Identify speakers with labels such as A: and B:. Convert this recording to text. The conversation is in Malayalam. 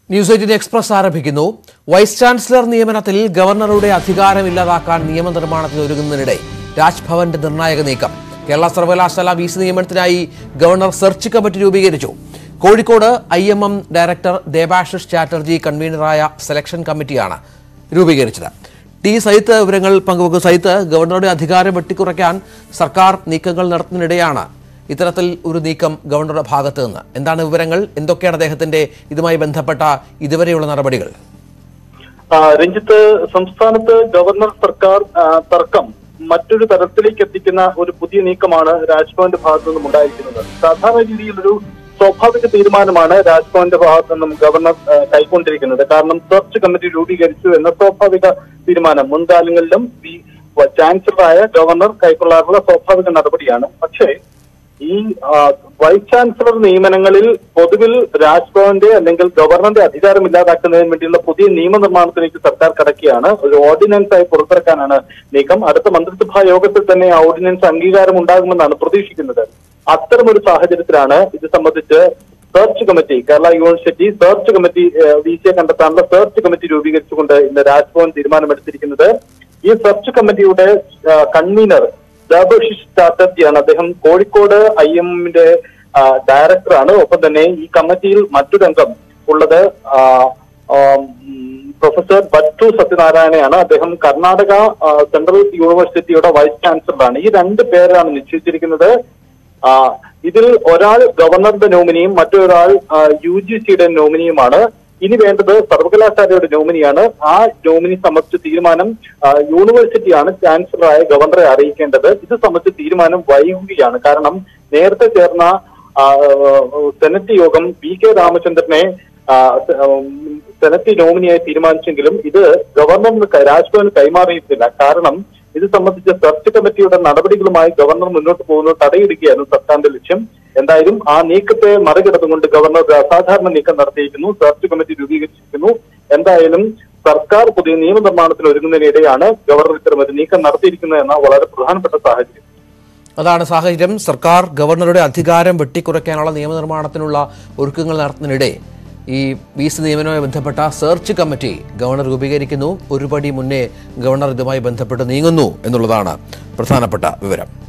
A: ന്യൂസ് എയ്റ്റീൻ എക്സ്പ്രസ് ആരംഭിക്കുന്നു വൈസ് ചാൻസലർ നിയമനത്തിൽ ഗവർണറുടെ അധികാരം ഇല്ലാതാക്കാൻ നിയമനിർമ്മാണത്തിന് ഒരുങ്ങുന്നതിനിടെ രാജ്ഭവന്റെ നിർണായക നീക്കം കേരള സർവകലാശാല വി സി നിയമനത്തിനായി ഗവർണർ സെർച്ച് കമ്മിറ്റി രൂപീകരിച്ചു Kozhikode I M M director Debashish Chatterjee കൺവീനറായ സെലക്ഷൻ കമ്മിറ്റിയാണ് രൂപീകരിച്ചത് ടി സൈത്ത് വിവരങ്ങൾ പങ്കുവെക്കും സൈത്ത് ഗവർണറുടെ അധികാരം വെട്ടിക്കുറയ്ക്കാൻ സർക്കാർ നീക്കങ്ങൾ നടത്തുന്നതിനിടെയാണ് ഇത്തരത്തിൽ ഒരു നീക്കം ഗവർണറുടെ ഭാഗത്ത് നിന്ന് എന്താണ് വിവരങ്ങൾ എന്തൊക്കെയാണ് അദ്ദേഹത്തിന്റെ ഇതുമായി ബന്ധപ്പെട്ട ഇതുവരെയുള്ള നടപടികൾ
B: ആ, രഞ്ജിത്ത് സംസ്ഥാനത്ത് ഗവർണർ സർക്കാർ ആ, തർക്കം മറ്റൊരു തരത്തിലേക്ക് എത്തിക്കുന്ന ഒരു പുതിയ നീക്കമാണ് രാജ്ഭവന്റെ ഭാഗത്തു നിന്നും ഉണ്ടായിരിക്കുന്നത് സാധാരണ രീതിയിലൊരു സ്വാഭാവിക തീരുമാനമാണ് രാജ്ഭവന്റെ ഭാഗത്തു നിന്നും ഗവർണർ ആ, കൈക്കൊണ്ടിരിക്കുന്നത് കാരണം സെർച്ച് കമ്മിറ്റി രൂപീകരിച്ചു എന്ന സ്വാഭാവിക തീരുമാനം മുൻകാലങ്ങളിലും ഈ ചാൻസലറായ ഗവർണർ കൈക്കൊള്ളാറുള്ള സ്വാഭാവിക നടപടിയാണ് പക്ഷേ ഈ ആ, വൈസ് ചാൻസലർ നിയമനങ്ങളിൽ പൊതുവിൽ രാജ്ഭവന്റെ അല്ലെങ്കിൽ ഗവർണറുടെ അധികാരം ഇല്ലാതാക്കുന്നതിന് വേണ്ടിയുള്ള പുതിയ നിയമനിർമ്മാണത്തിലേക്ക് സർക്കാർ കടക്കുകയാണ് ഒരു ഓർഡിനൻസ് ആയി പുറത്തിറക്കാനാണ് നീക്കം അടുത്ത മന്ത്രിസഭാ യോഗത്തിൽ തന്നെ ആ ഓർഡിനൻസ് അംഗീകാരം ഉണ്ടാകുമെന്നാണ് പ്രതീക്ഷിക്കുന്നത് അത്തരമൊരു സാഹചര്യത്തിലാണ് ഇത് സംബന്ധിച്ച് search committee Kerala university search committee V സിയെ കണ്ടെത്താനുള്ള സെർച്ച് കമ്മിറ്റി രൂപീകരിച്ചുകൊണ്ട് ഇന്ന് രാജ്ഭവൻ തീരുമാനമെടുത്തിരിക്കുന്നത് ഈ സെർച്ച് കമ്മിറ്റിയുടെ കൺവീനർ ദേബശിഷ് ചാറ്റർജിയാണ് അദ്ദേഹം കോഴിക്കോട് ഐ എമ്മിന്റെ ഡയറക്ടറാണ് ഒപ്പം തന്നെ ഈ കമ്മിറ്റിയിൽ മറ്റൊരംഗം ഉള്ളത് ആ, ആം, പ്രൊഫസർ ബറ്റു സത്യനാരായണയാണ് അദ്ദേഹം കർണാടക ആ, സെൻട്രൽ യൂണിവേഴ്സിറ്റിയുടെ വൈസ് ചാൻസലറാണ് ഈ രണ്ട് പേരാണ് നിശ്ചയിച്ചിരിക്കുന്നത് ആ, ഇതിൽ ഒരാൾ ഗവർണറുടെ നോമിനിയും മറ്റൊരാൾ യു ജി സിയുടെ നോമിനിയുമാണ് ഇനി വേണ്ടത് സർവകലാശാലയുടെ നോമിനിയാണ് ആ നോമിനി സംബന്ധിച്ച തീരുമാനം ആ, യൂണിവേഴ്സിറ്റിയാണ് ചാൻസലറായ ഗവർണറെ അറിയിക്കേണ്ടത് ഇത് സംബന്ധിച്ച തീരുമാനം വൈകുകയാണ് കാരണം നേരത്തെ ചേർന്ന ആ, സെനറ്റ് യോഗം പി കെ രാമചന്ദ്രനെ ആ, ഉം, സെനറ്റ് നോമിനിയായി തീരുമാനിച്ചെങ്കിലും ഇത് ഗവർണറിന് ക- രാജ്ഭവന് കൈമാറിയിട്ടില്ല കാരണം ഇത് സംബന്ധിച്ച സെർച്ച് കമ്മിറ്റിയുടെ നടപടികളുമായി ഗവർണർ മുന്നോട്ട് പോകുന്നത് തടയിടുകയായിരുന്നു സർക്കാരിന്റെ ലക്ഷ്യം എന്തായാലും ആ നീക്കത്തെ മറികടന്നുകൊണ്ട് ഗവർണർ ഒരു അസാധാരണ നീക്കം നടത്തിയിരിക്കുന്നു സെർച്ച് കമ്മിറ്റി രൂപീകരിച്ചിരിക്കുന്നു എന്തായാലും സർക്കാർ പുതിയ നിയമനിർമ്മാണത്തിന് ഒരുങ്ങുന്നതിനിടെയാണ് ഗവർണർ ഇത്തരം ഒരു നീക്കം നടത്തിയിരിക്കുന്നത് എന്ന വളരെ പ്രധാനപ്പെട്ട സാഹചര്യം
A: അതാണ് സാഹചര്യം സർക്കാർ ഗവർണറുടെ അധികാരം വെട്ടിക്കുറയ്ക്കാനുള്ള നിയമനിർമ്മാണത്തിനുള്ള ഒരുക്കങ്ങൾ നടത്തുന്നതിനിടെ ഈ വി സി നിയമനവുമായി ബന്ധപ്പെട്ട സെർച്ച് കമ്മിറ്റി ഗവർണർ രൂപീകരിക്കുന്നു ഒരുപടി മുന്നേ ഗവർണർ ഇതുമായി ബന്ധപ്പെട്ട് നീങ്ങുന്നു എന്നുള്ളതാണ് പ്രധാനപ്പെട്ട വിവരം